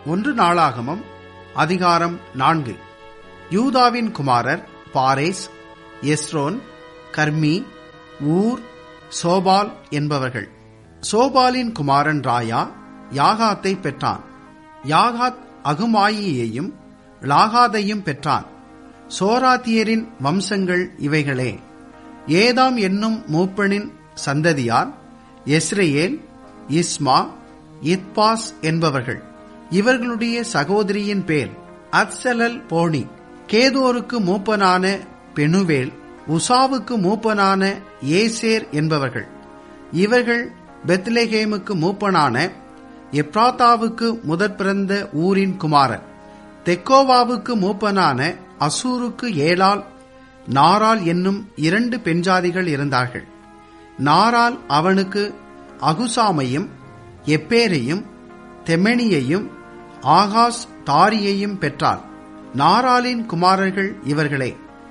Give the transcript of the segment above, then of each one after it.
ஒன்று நாளாகமம் அதிகாரம் நான்கு யூதாவின் குமாரர் பாரேஸ் எஸ்ரோன் கர்மி ஊர் சோபால் என்பவர்கள் சோபாலின் குமாரன் ராயா யாகாத்தை பெற்றான் யாகாத் அகுமாயியையும் லாகாதையும் பெற்றான் சோராத்தியரின் வம்சங்கள் இவைகளே ஏதாம் என்னும் மூப்பனின் சந்ததியார் எஸ்ரேல் இஸ்மா இத்பாஸ் என்பவர்கள் இவர்களுடைய சகோதரியின் பேர் அத்சலல் போனி கேதோருக்கு மூப்பனான பெனுவேல் உசாவுக்கு மூப்பனான ஏசேர் என்பவர்கள் இவர்கள் பெத்லெகேமுக்கு மூப்பனான எப்ராத்தாவுக்கு முதற் பிறந்த ஊரின் குமாரர் தெக்கோவாவுக்கு மூப்பனான அசூருக்கு ஏலால் நாரால் என்னும் இரண்டு பெண்ஜாதிகள் இருந்தார்கள் நாரால் அவனுக்கு அகுசாமையும் எப்பேரையும் தெமெனியையும் ஆகாஸ் தாரியையும் பெற்றாள் நாராலின் குமாரர்கள் இவர்களே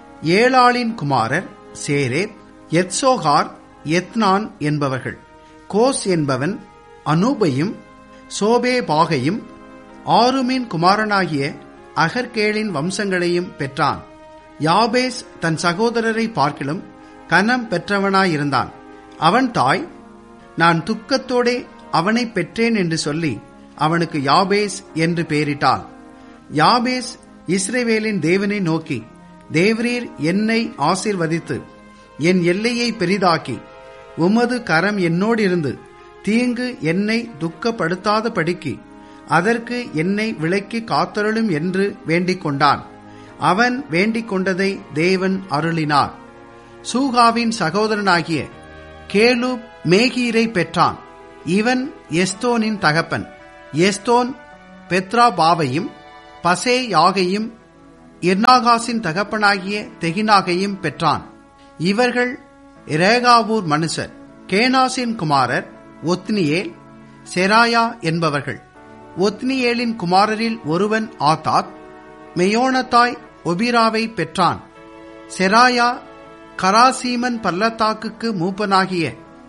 ஏழாளின் குமாரர் சேரேத் எத்சோகார் எத்னான் என்பவர்கள் கோஸ் என்பவன் அனூபையும் சோபேபாகையும் ஆருமின் குமாரனாகிய அகர்கேளின் வம்சங்களையும் பெற்றான் யாபேஸ் தன் சகோதரரை பார்க்கிலும் கனம் பெற்றவனாயிருந்தான் அவன் தாய் நான் துக்கத்தோடே அவனை பெற்றேன் என்று சொல்லி அவனுக்கு யாபேஸ் என்று பெயரிட்டாள் யாபேஸ் இஸ்ரேவேலின் தேவனை நோக்கி தேவரீர் என்னை ஆசிர்வதித்து என் எல்லையை பெரிதாக்கி உமது கரம் என்னோடு இருந்து தீங்கு என்னை துக்கப்படுத்தாத படிக்கு அதற்கு என்னை விலக்கி காத்தருளும் என்று வேண்டிக் கொண்டான் அவன் வேண்டிக் கொண்டதை தேவன் அருளினார் சூகாவின் சகோதரனாகிய கேலு மேகீரை பெற்றான் இவன் எஸ்தோனின் தகப்பன் எஸ்தோன் பெத்ராபாவையும் பசே யாகையும் இர்னாகாசின் தகப்பனாகிய தெகினாகையும் பெற்றான் இவர்கள் இரேகாவூர் மனுஷர் கேனாசின் குமாரர் ஒத்னியேல் செராயா என்பவர்கள் ஒத்னியேலின் குமாரரில் ஒருவன் ஆத்தாத் மெயோனத்தாய் ஒபிராவை பெற்றான் செராயா கராசீமன் பள்ளத்தாக்குக்கு மூப்பனாகிய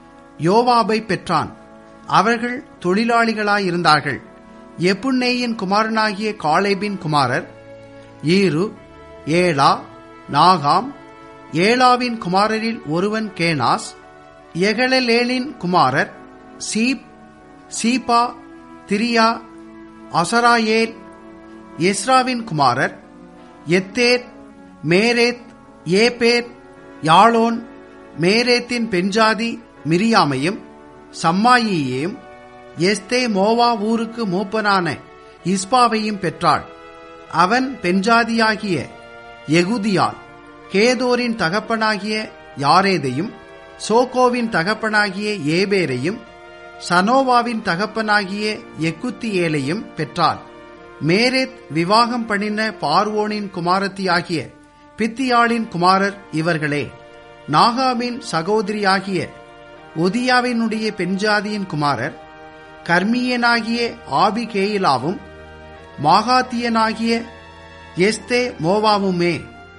யோவாபை பெற்றான் அவர்கள் தொழிலாளிகளாயிருந்தார்கள் எப்புன்னேயின் குமாரனாகிய காலேபின் குமாரர் ஈரு ஏலா நாகாம் ஏலாவின் குமாரரில் ஒருவன் கேனாஸ் எகலலேலின் குமாரர் சீப் சீபா திரியா அசராயேல் எஸ்ராவின் குமாரர் எத்தேர் மேரேத் ஏபேர் யாழோன் மேரேத்தின் பெஞ்சாதி மிரியாமையும் சம்மாயியையும் எஸ்தே மோவா ஊருக்கு மூப்பனான இஸ்பாவையும் பெற்றாள் அவன் பெஞ்சாதியாகிய எகுதியால் கேதோரின் தகப்பனாகிய யாரேதையும் சோகோவின் தகப்பனாகிய ஏபேரையும் சனோவாவின் தகப்பனாகிய எக்குத்தியேலையும் பெற்றாள் மேரேத் விவாகம் பண்ணின பார்வோனின் குமாரத்தியாகிய பித்தியாளின் குமாரர் இவர்களே நாகாமின் சகோதரியாகிய ஒதியாவினுடைய பெண்ஜாதியின் குமாரர் கர்மியனாகிய ஆபிகேயிலாவும் மாகாத்தியனாகிய எஸ்தே மோவாவுமே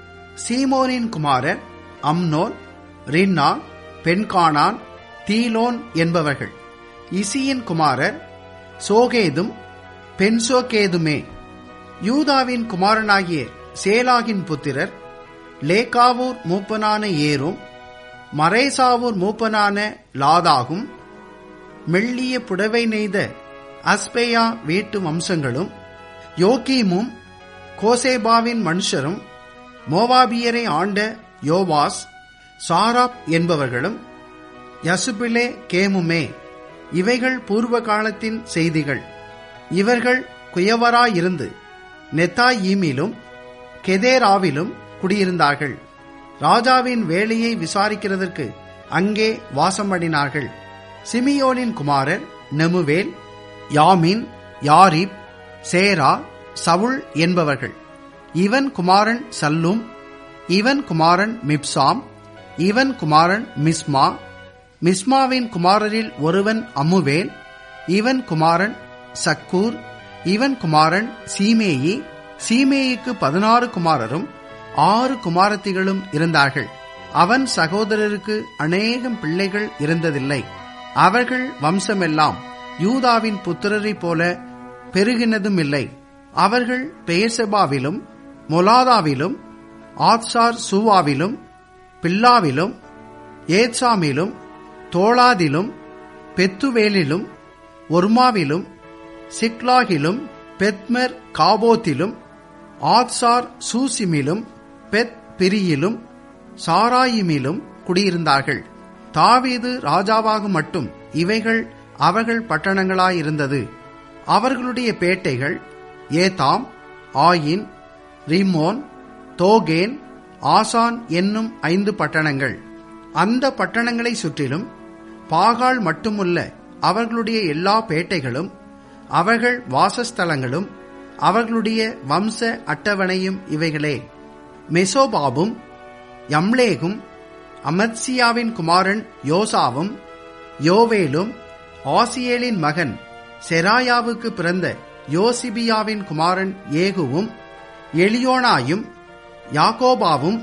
சீமோனின் குமாரர் அம்னோன் ரின்னா பெண்கானான் தீலோன் என்பவர்கள் இசியின் குமாரர் சோகேதும் பென்சோகேதுமே யூதாவின் குமாரனாகிய சேலாகின் புத்திரர் லேகாவூர் மூப்பனான ஏரும் மரேசாவூர் மூப்பனான லாதாகும் மெல்லிய புடவை நெய்த அஸ்பேயா வீட்டு வம்சங்களும் யோகீமும் கோசேபாவின் மனுஷரும் மோவாபியரை ஆண்ட யோவாஸ் சாராப் என்பவர்களும் யசுபிலே கேமுமே இவைகள் பூர்வ காலத்தின் செய்திகள் இவர்கள் குயவராயிருந்து நெத்தாயீமிலும் கெதேராவிலும் குடியிருந்தார்கள் ராஜாவின் வேலையை விசாரிக்கிறதற்கு அங்கே வாசமடினார்கள் சிமியோனின் குமாரர் நெமுவேல் யாமின் யாரிப் சேரா சவுல் என்பவர்கள் இவன் குமாரன் சல்லும் இவன் குமாரன் மிப்சாம் இவன் குமாரன் மிஸ்மா மிஸ்மாவின் குமாரரில் ஒருவன் அமுவேல் இவன் குமாரன் சக்கூர் இவன் குமாரன் சீமேயி சீமேயிக்கு பதினாறு குமாரரும் ஆறு குமாரத்திகளும் இருந்தார்கள் அவன் சகோதரருக்கு அநேகம் பிள்ளைகள் இருந்ததில்லை அவர்கள் வம்சமெல்லாம் யூதாவின் புத்திரரைப் போல பெருகினதும் இல்லை அவர்கள் பெயர்செபாவிலும் மொலாதாவிலும் ஆத்சார் சூவாவிலும் பில்லாவிலும் ஏத்சாமிலும் தோளாதிலும் பெத்துவேலிலும் ஒர்மாவிலும் சிக்லாகிலும் பெத்மெர் காபோத்திலும் ஆத்சார் சூசிமிலும் பெத் பிரியிலும் சாராயிமிலும் குடியிருந்தார்கள் தாவீது ராஜாவாக மட்டும் இவைகள் அவர்கள் பட்டணங்களாயிருந்தது அவர்களுடைய பேட்டைகள் ஏதாம் ஆயின் ரிமோன் தோகேன் ஆசான் என்னும் ஐந்து பட்டணங்கள் அந்த பட்டணங்களை சுற்றிலும் பாகால் மட்டுமுள்ள அவர்களுடைய எல்லா பேட்டைகளும் அவர்கள் வாசஸ்தலங்களும் அவர்களுடைய வம்ச அட்டவணையும் இவைகளே மெசோபாபும் யம்லேகும் அமத்சியாவின் குமாரன் யோசாவும் யோவேலும் ஆசியேலின் மகன் செராயாவுக்கு பிறந்த யோசிபியாவின் குமாரன் ஏகுவும் எலியோனாயும் யாக்கோபாவும்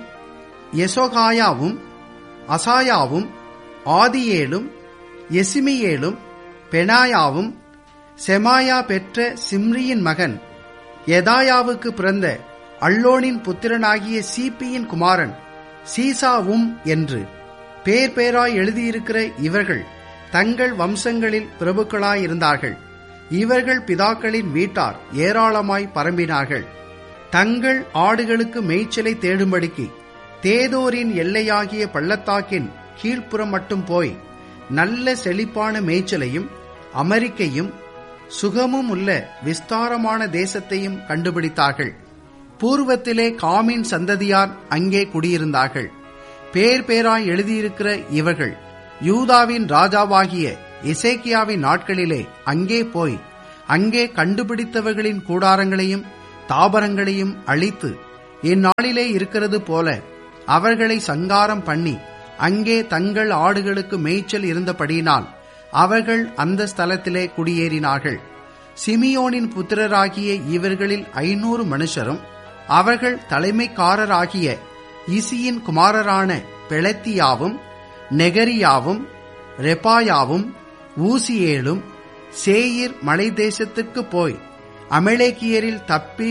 எசோகாயாவும் அசாயாவும் ஆதியேலும் எசிமியேலும் பெனாயாவும் செமாயா பெற்ற சிம்ரியின் மகன் எதாயாவுக்கு பிறந்த அள்ளோனின் புத்திரனாகிய சீப்பியின் குமாரன் சீசாவும் என்று பேர் பேராய் எழுதியிருக்கிற இவர்கள் தங்கள் வம்சங்களில் பிரபுக்களாயிருந்தார்கள் இவர்கள் பிதாக்களின் வீட்டார் ஏராளமாய் பரம்பினார்கள் தங்கள் ஆடுகளுக்கு மேய்ச்சலை தேடும்படிக்கு தேதோரின் எல்லையாகிய பள்ளத்தாக்கின் கீழ்ப்புறம் மட்டும் போய் நல்ல செழிப்பான மேய்ச்சலையும் அமெரிக்கையும் சுகமும் உள்ள விஸ்தாரமான தேசத்தையும் கண்டுபிடித்தார்கள் பூர்வத்திலே காமின் சந்ததியார் அங்கே குடியிருந்தார்கள் பேர் பேராய் எழுதியிருக்கிற இவர்கள் யூதாவின் ராஜாவாகிய இசேக்கியாவின் நாட்களிலே அங்கே போய் அங்கே கண்டுபிடித்தவர்களின் கூடாரங்களையும் தாபரங்களையும் அழித்து இந்நாளிலே இருக்கிறது போல அவர்களை சங்காரம் பண்ணி அங்கே தங்கள் ஆடுகளுக்கு மேய்ச்சல் இருந்தபடியினால் அவர்கள் அந்த ஸ்தலத்திலே குடியேறினார்கள் சிமியோனின் புத்திரராகிய இவர்களில் ஐநூறு மனுஷரும் அவர்கள் தலைமைக்காரராகிய இசியின் குமாரரான பெளத்தியாவும் நெகரியாவும் ரெபாயாவும் ஊசியேலும் சேயிர் மலை தேசத்துக்கு போய் அமலேக்கியரில் தப்பி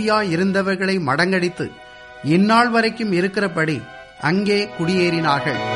மீதியாயிருந்தவர்களை மடங்கடித்து இந்நாள் வரைக்கும் இருக்கிறபடி அங்கே குடியேறினார்கள்